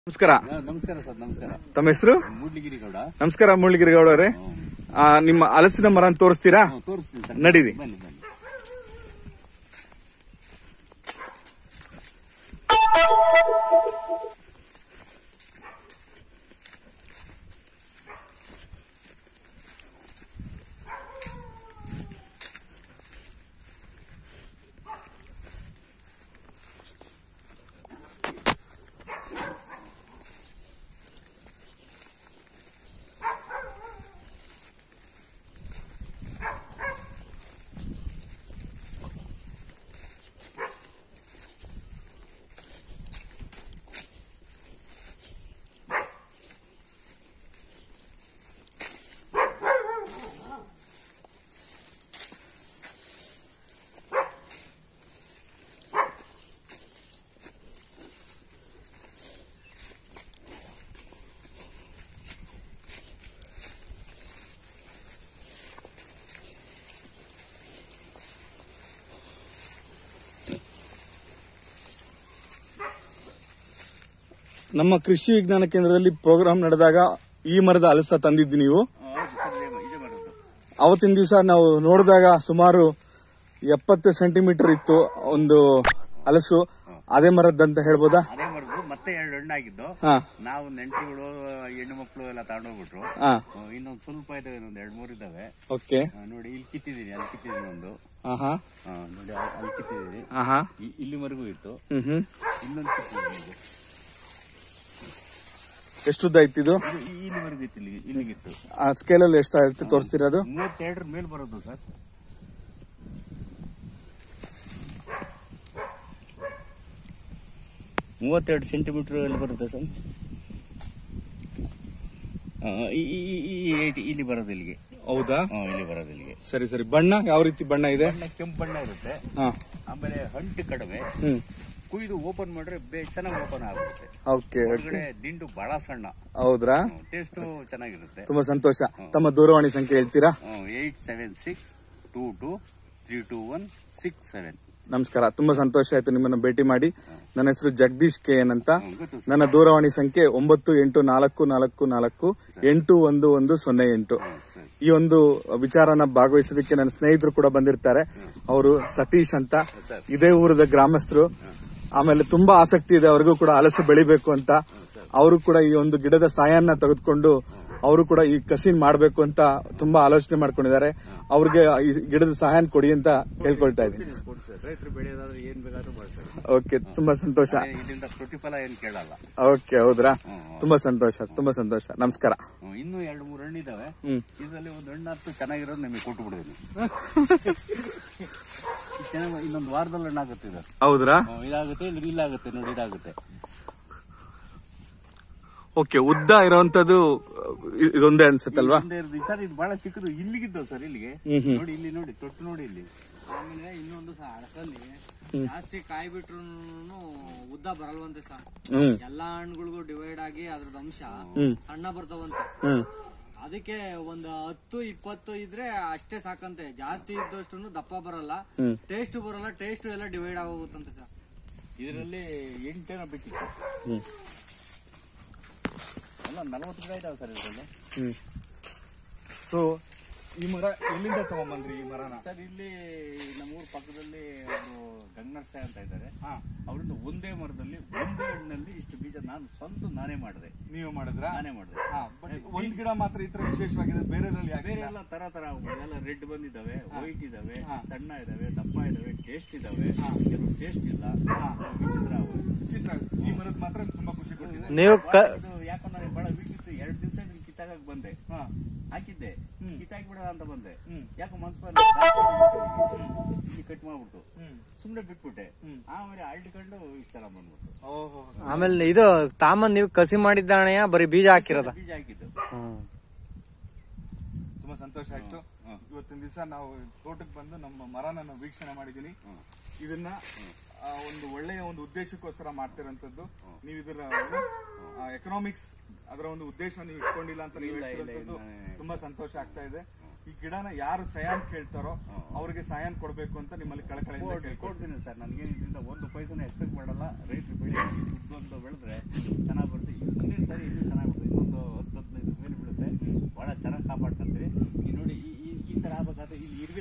ನಮಸ್ಕಾರ ಹಾ, ನಮಸ್ಕಾರ ಸರ್ ನಮಸ್ಕಾರ ತಮ್ಮ ಹೆಸರು ಮೂಡ್ಲಿಗಿರಿ ಗೌಡ ನಮಸ್ಕಾರ ಮುರಳಿಗಿರಿಗೌಡ ಅವರೇ ಆ, ನಿಮ್ಮ ಹಲಸಿನ ಮರ ತೋರಿಸ್ತೀರಾ ಹ್ಮ್, ತೋರಿಸ್ತೀನಿ ಸರ್ ನಡೀರಿ. ಬನ್ನಿ ಬನ್ನಿ ನಮ್ಮ ಕೃಷಿ ವಿಜ್ಞಾನ ಕೇಂದ್ರದಲ್ಲಿ ಪ್ರೋಗ್ರಾಮ್ ನಡೆದಾಗ ಈ ಮರದ ಹಲಸ ತಂದಿದ್ದು ನೀವು ಹೌದು ಸರ್ ಇದೇ- ಇದೇ ಮಾಡೋದು ಅವತ್ತಿನ ದಿವಸ ನಾವು ನೋಡಿದಾಗ ಸುಮಾರು ಎಪ್ಪತ್ತು ಸೆಂಟಿಮೀಟರ್ ಇತ್ತು ಒಂದು ಹಲಸು ಅದೇ ಮರದ್ದಂತ ಹೇಳ್ಬೋದಾ ಅದೇ ಮಾಡೋದು ಮತ್ತೆ ಎರಡು ಹಣ್ಣಾಗಿದ್ದು ಹಾ ನಾವು ನೆಂಟರುಗಳು ಹೆಣ್ಣು ಮಕ್ಕಳು ಎಲ್ಲ ತಗೊಂಡೋಗ್ಬಿಟ್ರು ಹಾ ಹ್ಮ್, ಇನ್ನೊಂದು ಸ್ವಲ್ಪ ಇದಾವೆ ಇನ್ನೊಂದು ಎರಡು ಮೂರು ಇದಾವೆ ಓಕೆ ಹಾ, ನೋಡಿ ಇಲ್ಲಿ ಕಿತ್ತಿದ್ದೀನಿ ಅಲ್ಲಿ ಕಿತ್ತಿದ್ದೀನಿ ಒಂದು ಆಹಾ ಹಾ, ನೋಡಿ ಅಲ್ಲಿ- ಅಲ್ಲಿ ಕಿತ್ತಿದ್ದೀನಿ ಆಹಾ ಇ- ಇಲ್ಲಿವರೆಗೂ ಇತ್ತು ಹ್ಮ್ ಹ್ಮ್ ಇನ್ನೊಂದು ಕಿತ್ತಿದ್ದೀನಿ ಇದು. ಎಷ್ಟು ಉದ್ದ ಇತ್ತು ಇದು ಇದು ಇ- ಇಲ್ಲಿವರೆಗೂ ಇತ್ತು ಇಲ್ಲಿಗೆ ಇಲ್ಲಿಗಿತ್ತು ಆ ಸ್ಕೇಲಲ್ಲಿ ಎಷ್ಟು ಅಳತೆ ತೋರಿಸ್ತಿರೋದು ಮೂವತ್ತೆರಡರ ಮೇಲೆ ಬರೋದು ಸರ್ ಮೂವತ್ತೆರಡು ಸೆಂಟಿಮೀಟರ್ ಅಲ್ಲಿ ಬರುತ್ತೆ ಸರ್ ಆ, ಈ- ಈ- ಈ- ಈ height ಇಲ್ಲಿ ಬರೋದು ಇಲ್ಲಿಗೆ ಹೌದಾ ಹಾ, ಇಲ್ಲಿ ಬರೋದು ಇಲ್ಲಿಗೆ ಸರಿ ಸರಿ ಬಣ್ಣ ಯಾವ ರೀತಿ ಬಣ್ಣ ಇದೆ ಬಣ್ಣ ಕೆಂಪು ಬಣ್ಣ ಇರುತ್ತೆ ಹಾ ಆಮೇಲೆ ಹಂಟು ಕಡಿಮೆ ಹ್ಮ್ ಕುಯ್ದು ಓಪನ್ ಮಾಡ್ರೆ ಬೇ ಚೆನ್ನಾಗಿ ಓಪನ್ ಆಗುತ್ತೆ ಓಕೆ ಹೊರಗಡೆ ದಿಂಡು ಬಹಳ ಸಣ್ಣ ಹೌದ್ರಾ ಟೇಸ್ಟು ಚೆನ್ನಾಗಿರುತ್ತೆ ತುಂಬಾ ಸಂತೋಷ ತಮ್ಮ ದೂರವಾಣಿ ಸಂಖ್ಯೆ ಹೇಳ್ತೀರಾ eight seven six two two three two one six seven ನಮಸ್ಕಾರ ತುಂಬಾ ಸಂತೋಷ ಆಯ್ತು ನಿಮ್ಮನ್ನ ಭೇಟಿ ಮಾಡಿ ನನ್ನ ಹೆಸರು ಜಗದೀಶ್ ಕೆ ಎನ್ ಅಂತ ಗೊತ್ತು ನನ್ನ ದೂರವಾಣಿ ಸಂಖ್ಯೆ ಒಂಬತ್ತು ಎಂಟು ನಾಲ್ಕು ನಾಲ್ಕು ನಾಲ್ಕು ಎಂಟು ಒಂದು ಒಂದು ಸೊನ್ನೆ ಎಂಟು ಸರಿ ಈ ಒಂದು ವಿಚಾರನ ಭಾಗವಹಿಸೋದಕ್ಕೆ ನನ್ನ ಸ್ನೇಹಿತರು ಕೂಡ ಬಂದಿರ್ತಾರೆ ಅವರು ಸತೀಶ್ ಅಂತ ಇದೇ ಊರದ ಗ್ರಾಮಸ್ಥರು ಆಮೇಲೆ ತುಂಬಾ ಆಸಕ್ತಿ ಇದೆ ಅವ್ರಿಗೂ ಕೂಡ ಹಲಸು ಬೆಳಿಬೇಕು ಅಂತ ಅವರು ಕೂಡ ಈ ಒಂದು ಗಿಡದ ಸಾಯನ್ನ ತೆಗೆದುಕೊಂಡು ಅವರು ಕೂಡ ಈ ಕಸಿನ್ ಮಾಡಬೇಕು ಅಂತ ತುಂಬಾ ಆಲೋಚನೆ ಮಾಡ್ಕೊಂಡಿದ್ದಾರೆ ಅವ್ರಿಗೆ ಈ ಗಿಡದ ಸಹಾಯ ಕೊಡಿ ಅಂತ ಕೇಳ್ಕೊಳ್ತಾ ಇದ್ದೀನಿ ಕೊಡಿ ಸರ್ ರೈತರು ಬೆಳೆಯೋದಾದ್ರೆ ಏನ್ ಬೇಕಾದ್ರೂ ಮಾಡ್ತಾರೆ ಓಕೆ ತುಂಬಾ ಸಂತೋಷ ಅದೇ ಇದರಿಂದ ಪ್ರತಿಫಲ ಏನ್ ಕೇಳಲ್ಲ ಓಕೆ ಹೌದ್ರಾ ತುಂಬಾ ಸಂತೋಷ ತುಂಬಾ ಸಂತೋಷ ನಮಸ್ಕಾರ ಹ್ಮ್, ಇನ್ನೂ ಎರಡು ಮೂರು ಹಣ್ಣು ಇದಾವೆ ಹ್ಮ್ ಇದರಲ್ಲಿ ಒಂದು ಹಣ್ಣು ಹತ್ತು ಚೆನ್ನಾಗಿರೋದು ನಿಮಗೆ ಕೊಟ್ಟು ಬಿಡಿದೀನಿ ಚೆನ್ನಾಗಿ ಇನ್ನೊಂದು ವಾರದಲ್ಲಿ ಹಣ್ಣು ಆಗುತ್ತೆ ಇದು ಹೌದ್ರಾ ಹ್ಮ್, ಇದಾಗುತ್ತೆ ಇಲ್ಲಿ ಇಲ್ಲಾಗುತ್ತೆ ನೋಡಿ ಇದಾಗುತ್ತೆ ಓಕೆ ಉದ್ದ ಇರೋಂಥದ್ದು ಇ- ಇದೊಂದೇ ಅನ್ಸುತ್ತಲ್ವಾ ಹಿಂದೆ ಇರೋದು ಈ ಸರ್ ಇದು ಬಹಳ ಚಿಕ್ಕದು ಇಲ್ಲಿಗಿದ್ದು ಸರ್ ಇಲ್ಲಿಗೆ ಹ್ಮ್ ಹ್ಮ್ ನೋಡಿ ಇಲ್ಲಿ ನೋಡಿ ತೊಟ್ಟು ನೋಡಿ ಇಲ್ಲಿ ಆಮೇಲೆ ಇನ್ನೊಂದು ಸಹ ಅಳಸಲ್ಲಿ ಜಾಸ್ತಿ ಕಾಯಿ ಬಿಟ್ರು ಉದ್ದ ಬರಲ್ವಂತೆ ಸಹ ಹ್ಮ್ ಎಲ್ಲಾ ಹಣ್ಣುಗಳಿಗೂ ಡಿವೈಡ್ ಆಗಿ ಅದ್ರದ್ದು ಅಂಶ ಹ್ಮ್. ಸಣ್ಣ ಬರ್ತಾವಂತೆ ಹ್ಮ್ ಅದಕ್ಕೆ ಒಂದು ಹತ್ತು ಇಪ್ಪತ್ತು ಇದ್ರೆ ಅಷ್ಟೇ ಸಾಕಂತೆ ಜಾಸ್ತಿ ಇದ್ದಷ್ಟು ದಪ್ಪ ಬರಲ್ಲ ಹ್ಮ್. ಟೇಸ್ಟ್ ಬರಲ್ಲ ಟೇಸ್ಟ್ ಎಲ್ಲ ಡಿವೈಡ್ ಆಗೋಗುತ್ತಂತೆ ಸರ್ ಇದರಲ್ಲಿ ಎಂಟೇನೋ ಬಿಟ್ಟಿತ್ತು ಹ್ಮ್ ಎಲ್ಲ ನಲವತ್ತು ಗಿಡ ಇದಾವೆ ಸರ್ ಇದರಲ್ಲಿ ಹ್ಮ್ ಸೊ ಈ ಮರ ಎಲ್ಲಿಂದ ತಗೊಂಬಂದ್ರಿ ಈ ಮರನ ಸರ್ ಇಲ್ಲಿ ನಮ್ಮೂರ ಪಕ್ಕದಲ್ಲಿ ಅವರು ಗಂಗನರ್ಸೆ ಅಂತ ಇದ್ದಾರೆ ಅವರಿಂದ ಒಂದೇ ಮರದಲ್ಲಿ ಒಂದೇ ಹಣ್ಣಲ್ಲಿ ಇಷ್ಟು ಬೀಜ ನಾನು ಸ್ವಂತ ನಾನೇ ಮಾಡಿದೆ ನೀವು ಮಾಡಿದ್ರ ನಾನೇ ಮಾಡಿದೆ ಒಂದ್ ಗಿಡ ಮಾತ್ರ ಈ ತರ ವಿಶೇಷವಾಗಿದೆ ಬೇರೆದ್ರಲ್ಲಿ ಯಾಕೆ ಬೇರೆ ಎಲ್ಲ ತರ ತರ ಎಲ್ಲ ರೆಡ್ ಬಂದಿದ್ದಾವೆ ವೈಟ್ ಇದಾವೆ ಸಣ್ಣ ಇದಾವೆ ದಪ್ಪ ಇದಾವೆ ಟೇಸ್ಟ್ ಇದಾವೆ ಕೆಲವು ಟೇಸ್ಟ್ ಇಲ್ಲ ವಿಚಿತ್ರ ಅವು. ವಿಚಿತ್ರ ಈ ಮರದ ಮಾತ್ರ ತುಂಬಾ ಖುಷಿ ಕೊಟ್ಟಿದೆ ನೀವು ಇದು ಯಾಕೋ ನನಗೆ ಬಹಳ ವೀಕಿತ್ತು ಎರಡು ದಿವಸ ಕಿತ್ತಾಗಕ್ ಬಂದೆ ಹಾಕಿದ್ದೆ ಕಿತ್ತಾಕಿ ಬಿಡೋಣ ಅಂತ ಬಂದೆ ಯಾಕೋ ಮನ್ಸು ಬಂದ ಇಲ್ಲಿ ಕಟ್ ಮಾಡ್ಬಿಟ್ಟು ಸುಮ್ನೆ ಬಿಟ್ಬಿಟ್ಟೆ ಆಮೇಲೆ ಅಳ್ಕೊಂಡು ಇಷ್ಟ ಚೆನ್ನಾಗ್ ಬಂದ್ಬಿಟ್ಟು ಓಹೋ ಆಮೇಲೆ ಇದು ತಾಮನ್ ನೀವು ಕಸಿ ಮಾಡಿದ್ದಾಣೆಯ ಬರೀ ಬೀಜ ಹಾಕಿರೋದ ಬೀಜ ಹಾಕಿದ್ದು ತುಂಬಾ ಸಂತೋಷ ಆಯ್ತು ಇವತ್ತಿನ ದಿವಸ ನಾವು ತೋಟಕ್ಕೆ ಬಂದು ನಮ್ಮ ಮರನ ನಾವು ವೀಕ್ಷಣೆ ಮಾಡಿದೀನಿ ಇದನ್ನ ಆ, ಒಂದು ಒಳ್ಳೆಯ ಒಂದು ಉದ್ದೇಶಕ್ಕೋಸ್ಕರ ಮಾಡ್ತಿರೋಂಥದ್ದು ನೀವು ಇದರ ಎಕನಾಮಿಕ್ಸ್ ಅದರ ಒಂದು ಉದ್ದೇಶ ನೀವು ಇಟ್ಕೊಂಡಿಲ್ಲ ಅಂತ ನೀವು ಹೇಳ್ತಿರೋಂಥದ್ದು ತುಂಬಾ ಸಂತೋಷ ಆಗ್ತಾ ಇದೆ ಈ ಗಿಡನ ಯಾರು ಸಯಾನ್ ಕೇಳ್ತಾರೋ ಅವ್ರಿಗೆ ಸಯಾನ್ ಕೊಡ್ಬೇಕು ಅಂತ ನಿಮ್ಮಲ್ಲಿ ಕಳಕಳಿಯಿಂದ ಕೇಳ್ಕೊಳ್ತೀನಿ ಕೊಡ್ತೀನಿ ಸರ್ ನನಗೆ ಇದರಿಂದ ಒಂದು ಪೈಸನ ಎಕ್ಸ್ಪೆಕ್ಟ್ ಮಾಡಲ್ಲ ರೈತರು ಬೆಳೆ ದುಡ್ಡು ಅಂತ ಬೆಳೆದ್ರೆ ಚೆನ್ನಾಗಿ ಬರುತ್ತೆ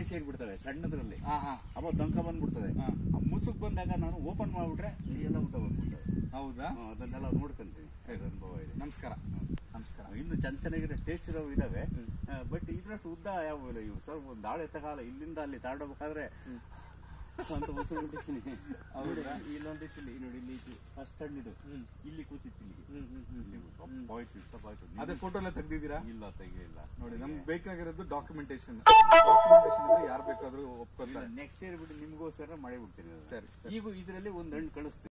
ಸೇರ್ಬಿಡ್ತವೆ ಸಣ್ಣದ್ರಲ್ಲಿ ಹಾ ಹಾ ಅವ ದೊಂಕ ಬಂದ್ಬಿಡ್ತದೆ ಹಾ. ಆ ಮುಸುಕ್ ಬಂದಾಗ ನಾನು ಓಪನ್ ಮಾಡ್ಬಿಟ್ರೆ ಎಲ್ಲ ಉದ್ದ ಬಂದ್ಬಿಡ್ತವೆ ಹೌದಾ ಹ್ಮ್, ಅದನ್ನೆಲ್ಲ ನೋಡ್ಕೊಂತೀನಿ ಸರಿ ಅನುಭವ ಇದೆ ನಮಸ್ಕಾರ ನಮಸ್ಕಾರ ಇನ್ನು ಚೆನ್ನ ಚೆನ್ನಾಗಿರೋ ಟೇಸ್ಟ್ ಇರೋವು ಇದಾವೆ ಬಟ್ ಇದ್ರಷ್ಟು ಉದ್ದ ಯಾವ ಇಲ್ಲ ಇವು ಸ್ವಲ್ಪ ಒಂದು ದಾಳೆ ತಗಾಲ ಇಲ್ಲಿಂದ ಅಲ್ಲಿ ತಾಂಡೋಗ್ಬೇಕಾದ್ರೆ ಅಂತ ಉಸಿರು ಬಿಟ್ಟಿದ್ದೀನಿ ನೋಡಿ, ಇಲ್ಲೊಂದಿಷ್ಟು ಇಲ್ಲಿ ನೋಡಿ ಇಲ್ಲಿ ಫಸ್ಟ್ ಹಣ್ಣಿದು ಇಲ್ಲಿ ಕೂತಿತ್ತು ಇಲ್ಲಿಗೆ ಇಲ್ಲಿ ಹೋಯ್ತು ಇಷ್ಟವಾಯ್ತು ಅದೇ ಫೋಟೋ ಎಲ್ಲ ತೆಗ್ದಿದ್ದೀರಾ ಇಲ್ಲ ತೆಗಿಲಿಲ್ಲ ನೋಡಿ ನಮ್ಗೆ ಬೇಕಾಗಿರೋದು ಡಾಕ್ಯುಮೆಂಟೇಶನ್ ಡಾಕ್ಯುಮೆಂಟೇಶನ್ ಇದ್ರೆ ಯಾರು ಬೇಕಾದ್ರೂ ಒಪ್ಕೋತಾರೆ ನೆಕ್ಸ್ಟ್ ಇಯರ್ ಬಿಟ್ಟು ನಿಮ್ಗೋಸ್ಕರ ಮಾಡಿ ಬಿಡ್ತೀನಿ ಅದನ್ನ. ಸರಿ ಈಗ ಇದರಲ್ಲಿ ಒಂದು ಹಣ್ಣು ಕಳಿಸ್ತೀನಿ